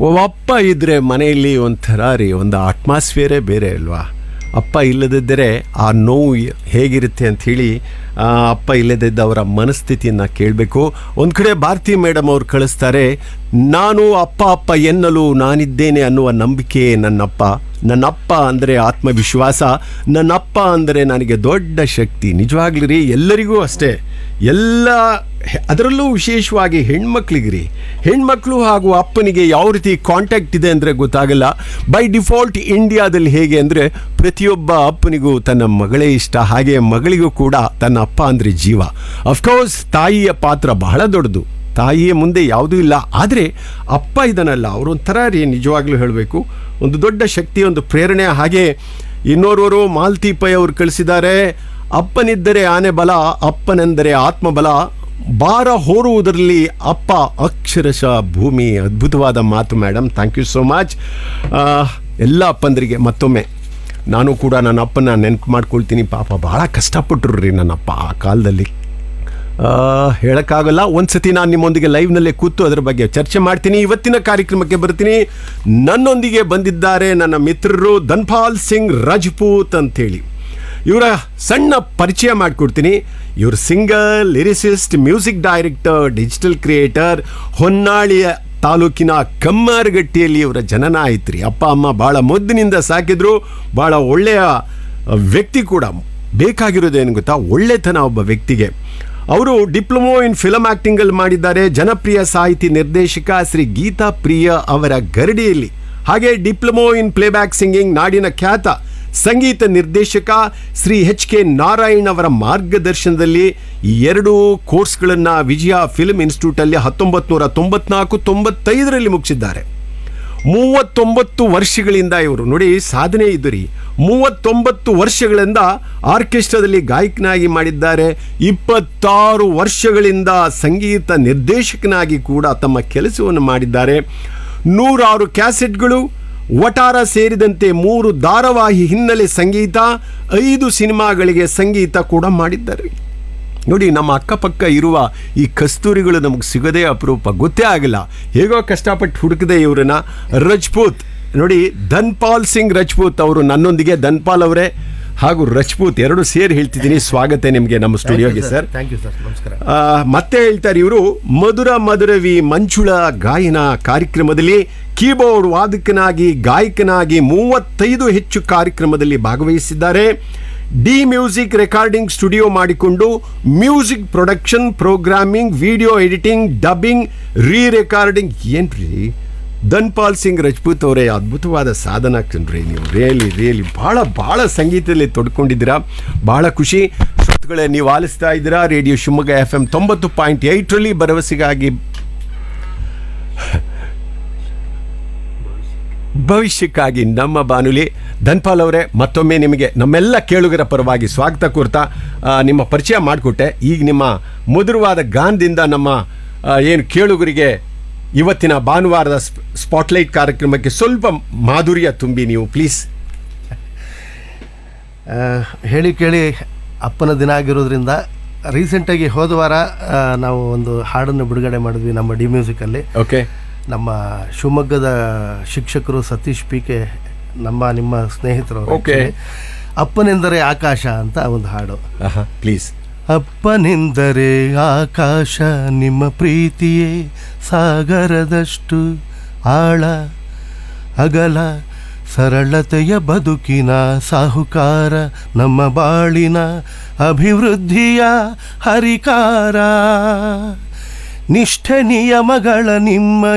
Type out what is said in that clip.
ಅಪ್ಪ ಇದ್ದರೆ ಮನೆಯಲ್ಲಿ ಒಂಥರ ರೀ ಒಂದು ಅಟ್ಮಾಸ್ಫಿಯರೇ ಬೇರೆ ಅಲ್ವಾ ಅಪ್ಪ ಇಲ್ಲದಿದ್ದರೆ ಆ ನೋವು ಹೇಗಿರುತ್ತೆ ಅಂಥೇಳಿ ಆ, ಅಪ್ಪ ಇಲ್ಲದಿದ್ದ ಅವರ ಮನಸ್ಥಿತಿಯನ್ನು ಕೇಳಬೇಕು ಒಂದು ಕಡೆ ಭಾರತಿ ಮೇಡಮ್ ಅವ್ರು ಕಳಿಸ್ತಾರೆ ನಾನು ಅಪ್ಪ ಅಪ್ಪ ಎನ್ನಲು ನಾನಿದ್ದೇನೆ ಅನ್ನುವ ನಂಬಿಕೆ ನನ್ನಪ್ಪ ನನ್ನಪ್ಪ ಅಂದರೆ ಆತ್ಮವಿಶ್ವಾಸ ನನ್ನಪ್ಪ ಅಂದರೆ ನನಗೆ ದೊಡ್ಡ ಶಕ್ತಿ ನಿಜವಾಗ್ಲೂ ರೀ ಎಲ್ಲರಿಗೂ ಅಷ್ಟೇ ಎಲ್ಲ ಹೆ- ಅದರಲ್ಲೂ ವಿಶೇಷವಾಗಿ ಹೆಣ್ಮಕ್ಳಿಗೆ ರೀ ಹೆಣ್ಮಕ್ಳು ಹಾಗೂ ಅಪ್ಪನಿಗೆ ಯಾವ ರೀತಿ ಕಾಂಟ್ಯಾಕ್ಟ್ ಇದೆ ಅಂದರೆ ಗೊತ್ತಾಗಲ್ಲ ಬೈ ಡಿಫಾಲ್ಟ್ ಇಂಡಿಯಾದಲ್ಲಿ ಹೇಗೆ ಅಂದರೆ ಪ್ರತಿಯೊಬ್ಬ ಅಪ್ಪನಿಗೂ ತನ್ನ ಮಗಳೇ ಇಷ್ಟ ಹಾಗೆ ಮಗಳಿಗೂ ಕೂಡ ತನ್ನ ಅಪ್ಪ ಅಂದರೆ ಜೀವ ಅಫ್ಕೋರ್ಸ್ ತಾಯಿಯ ಪಾತ್ರ ಬಹಳ ದೊಡ್ಡದು ತಾಯಿಯ ಮುಂದೆ ಯಾವುದೂ ಇಲ್ಲ ಆದರೆ ಅಪ್ಪ ಇದನ್ನಲ್ಲ ಅವರೊಂಥರ ರೀ ನಿಜವಾಗ್ಲೂ ಹೇಳಬೇಕು ಒಂದು ದೊಡ್ಡ ಶಕ್ತಿ ಒಂದು ಪ್ರೇರಣೆ ಹಾಗೆ ಇನ್ನೋರ್ವರು ಮಾಲ್ತಿ ಪೈ ಅವರು ಕಳಿಸಿದ್ದಾರೆ ಅಪ್ಪನಿದ್ದರೆ ಆನೆ ಬಲ ಅಪ್ಪನೆಂದರೆ ಆತ್ಮಬಲ ಭಾರ ಹೊರುವುದರಲ್ಲಿ ಅಪ್ಪ ಅಕ್ಷರಶಃ ಭೂಮಿ ಅದ್ಭುತವಾದ ಮಾತು madam thank you so much ಎಲ್ಲ ಅಪ್ಪಂದರಿಗೆ ಮತ್ತೊಮ್ಮೆ ನಾನು ಕೂಡ ನನ್ನ ಅಪ್ಪನ ನೆನಪು ಮಾಡ್ಕೊಳ್ತೀನಿ ಪಾಪ ಭಾಳ ಕಷ್ಟಪಟ್ಟರು ರೀ ನನ್ನಪ್ಪ ಆ ಕಾಲದಲ್ಲಿ ಆ, ಹೇಳಕ್ಕಾಗಲ್ಲ ಒಂದ್ಸತಿ ನಾನು ನಿಮ್ಮೊಂದಿಗೆ ಲೈವ್ನಲ್ಲೇ ಕೂತು ಅದರ ಬಗ್ಗೆ ಚರ್ಚೆ ಮಾಡ್ತೀನಿ ಇವತ್ತಿನ ಕಾರ್ಯಕ್ರಮಕ್ಕೆ ಬರ್ತೀನಿ ನನ್ನೊಂದಿಗೆ ಬಂದಿದ್ದಾರೆ ನನ್ನ ಮಿತ್ರರು ಧನ್ಪಾಲ್ ಸಿಂಗ್ ರಜಪೂತ್ ಅಂತೇಳಿ ಇವರ ಸಣ್ಣ ಪರಿಚಯ ಮಾಡಿಕೊಡ್ತೀನಿ ಇವರು singer lyricist music director digital creator ಹೊನ್ನಾಳಿಯ ತಾಲೂಕಿನ ಕಮ್ಮಾರಗಟ್ಟಿಯಲ್ಲಿ ಇವರ ಜನನ ಆಯ್ತು ರೀ ಅಪ್ಪ ಅಮ್ಮ ಭಾಳ ಮುದ್ದಿನಿಂದ ಸಾಕಿದ್ರು ಭಾಳ ಒಳ್ಳೆಯ ವ್ಯಕ್ತಿ ಕೂಡ ಬೇಕಾಗಿರೋದೇನು ಗೊತ್ತಾ ಒಳ್ಳೆತನ ಒಬ್ಬ ವ್ಯಕ್ತಿಗೆ ಅವರು ಡಿಪ್ಲೊಮೊ ಇನ್ ಫಿಲಮ್ ಆ್ಯಕ್ಟಿಂಗಲ್ಲಿ ಮಾಡಿದ್ದಾರೆ ಜನಪ್ರಿಯ ಸಾಹಿತಿ ನಿರ್ದೇಶಕ ಶ್ರೀ ಗೀತಾ ಪ್ರಿಯ ಅವರ ಗರಡಿಯಲ್ಲಿ ಹಾಗೆ ಡಿಪ್ಲೊಮೊ ಇನ್ ಪ್ಲೇಬ್ಯಾಕ್ ಸಿಂಗಿಂಗ್ ನಾಡಿನ ಖ್ಯಾತ ಸಂಗೀತ ನಿರ್ದೇಶಕ ಶ್ರೀ ಎಚ್ ಕೆ ನಾರಾಯಣ್ ಅವರ ಮಾರ್ಗದರ್ಶನದಲ್ಲಿ ಈ ಎರಡು ಕೋರ್ಸ್ಗಳನ್ನು ವಿಜಯ ಫಿಲ್ಮ್ ಇನ್ಸ್ಟಿಟ್ಯೂಟಲ್ಲಿ ಹತ್ತೊಂಬತ್ತು ನೂರ ತೊಂಬತ್ನಾಲ್ಕು ತೊಂಬತ್ತೈದರಲ್ಲಿ ಮುಗಿಸಿದ್ದಾರೆ ಮೂವತ್ತೊಂಬತ್ತು ವರ್ಷಗಳಿಂದ ಇವರು ನೋಡಿ ಸಾಧನೆ ಇದು ರೀ ಮೂವತ್ತೊಂಬತ್ತು ವರ್ಷಗಳಿಂದ ಆರ್ಕೆಸ್ಟ್ರಾದಲ್ಲಿ ಗಾಯಕನಾಗಿ ಮಾಡಿದ್ದಾರೆ ಇಪ್ಪತ್ತಾರು ವರ್ಷಗಳಿಂದ ಸಂಗೀತ ನಿರ್ದೇಶಕನಾಗಿ ಕೂಡ ತಮ್ಮ ಕೆಲಸವನ್ನು ಮಾಡಿದ್ದಾರೆ ನೂರಾರು ಕ್ಯಾಸೆಟ್ಗಳು ವಟಾರ ಸೇರಿದಂತೆ ಮೂರು ಧಾರಾವಾಹಿ ಹಿನ್ನೆಲೆ ಸಂಗೀತ ಐದು ಸಿನಿಮಾಗಳಿಗೆ ಸಂಗೀತ ಕೂಡ ಮಾಡಿದ್ದಾರೆ ನೋಡಿ ನಮ್ಮ ಅಕ್ಕಪಕ್ಕ ಇರುವ ಈ ಕಸ್ತೂರಿಗಳು ನಮಗೆ ಸಿಗೋದೇ ಅಪರೂಪ ಗೊತ್ತೇ ಆಗಿಲ್ಲ ಹೇಗೋ ಕಷ್ಟಪಟ್ಟು ಹುಡುಕದೆ ಇವರನ್ನ ರಜಪೂತ್ ನೋಡಿ ಧನ್ಪಾಲ್ ಸಿಂಗ್ ರಜಪೂತ್ ಅವರು ನನ್ನೊಂದಿಗೆ ಧನ್ಪಾಲ್ ಅವರೇ ಹಾಗೂ ರಜಪೂತ್ ಎರಡು ಸೇರಿ ಹೇಳ್ತಿದ್ದೀನಿ ಸ್ವಾಗತ ನಿಮಗೆ ನಮ್ಮ ಸ್ಟುಡಿಯೋಗೆ ಸರ್ ಥ್ಯಾಂಕ್ ಯು ಸರ್ ನಮಸ್ಕಾರ ಆ, ಮತ್ತೆ ಹೇಳ್ತಾರೆ ಇವರು ಮಧುರ ಮಧುರವಿ ಮಂಜುಳ ಗಾಯನ ಕಾರ್ಯಕ್ರಮದಲ್ಲಿ ಕೀಬೋರ್ಡ್ ವಾದಕನಾಗಿ ಗಾಯಕನಾಗಿ ಮೂವತ್ತೈದು ಹೆಚ್ಚು ಕಾರ್ಯಕ್ರಮದಲ್ಲಿ ಭಾಗವಹಿಸಿದ್ದಾರೆ ಡಿ ಮ್ಯೂಸಿಕ್ ರೆಕಾರ್ಡಿಂಗ್ ಸ್ಟುಡಿಯೋ ಮಾಡಿಕೊಂಡು music production programming video editing dubbing rerecording ಏನ್ರಿ ಧನ್ಪಾಲ್ ಸಿಂಗ್ ರಜಪೂತ್ ಅವರೇ ಅದ್ಭುತವಾದ ಸಾಧನ ಕಣ್ರಿ ನೀವು ರಿಯಲಿ ರಿಯಲಿ ಭಾಳ ಭಾಳ ಸಂಗೀತದಲ್ಲಿ ತೊಡ್ಕೊಂಡಿದ್ದೀರಾ ಭಾಳ ಖುಷಿ ಶ್ರೋತೃಗಳೇ ನೀವು ಆಲಿಸ್ತಾ ಇದ್ದೀರಾ ರೇಡಿಯೋ ಶಿವಮೊಗ್ಗ ಎಫ್ ಎಂ ತೊಂಬತ್ತು ಪಾಯಿಂಟ್ ಏಯ್ಟ್ರಲ್ಲಿ ಭರವಸೆಗಾಗಿ ಭವಿಷ್ಯಕ್ಕಾಗಿ ನಮ್ಮ ಬಾನುಲಿ ಧನ್ಪಾಲ್ ಅವರೇ ಮತ್ತೊಮ್ಮೆ ನಿಮಗೆ ನಮ್ಮೆಲ್ಲ ಕೇಳುಗರ ಪರವಾಗಿ ಸ್ವಾಗತ ಕೋರ್ತಾ ಆ, ನಿಮ್ಮ ಪರಿಚಯ ಮಾಡಿಕೊಟ್ಟೆ ಈಗ ನಿಮ್ಮ ಮಧುರವಾದ ಗಾನದಿಂದ ನಮ್ಮ ಆ, ಏನು ಕೇಳುಗರಿಗೆ ಇವತ್ತಿನ ಭಾನುವಾರದ ಸ್ಪ್- ಸ್ಪಾಟ್ಲೈಟ್ ಕಾರ್ಯಕ್ರಮಕ್ಕೆ ಸ್ವಲ್ಪ ಮಾಧುರ್ಯ ತುಂಬಿ ನೀವು ಪ್ಲೀಸ್ ಆ, ಹೇಳಿ ಕೇಳಿ ಅಪ್ಪನ ದಿನ ಆಗಿರೋದ್ರಿಂದ ರೀಸೆಂಟಾಗಿ ಹೋದ ವಾರ ಆ, ನಾವು ಒಂದು ಹಾಡನ್ನು ಬಿಡುಗಡೆ ಮಾಡಿದ್ವಿ ನಮ್ಮ ಡಿ ಮ್ಯೂಸಿಕಲ್ಲಿ ಓಕೆ ನಮ್ಮ ಶಿವಮೊಗ್ಗದ ಶಿಕ್ಷಕರು ಸತೀಶ್ ಪಿ ಕೆ ನಮ್ಮ ನಿಮ್ಮ ಸ್ನೇಹಿತರು ಅವ್ರು Okay. actually. ಅಪ್ಪನೆಂದರೆ ಆಕಾಶ ಅಂತ ಒಂದು ಹಾಡು ಪ್ಲೀಸ್ ಅಪ್ಪನೆಂದರೆ ಆಕಾಶ ನಿಮ್ಮ ಪ್ರೀತಿಯೇ ಸಾಗರದಷ್ಟು ಆಳ ಅಗಲ ಸರಳತೆಯ ಬದುಕಿನ ಸಾಹುಕಾರ ನಮ್ಮ ಬಾಳಿನ ಅಭಿವೃದ್ಧಿಯ ಹರಿಕಾರ ನಿಷ್ಠೆ ನಿಯಮಗಳ ನಿಮ್ಮ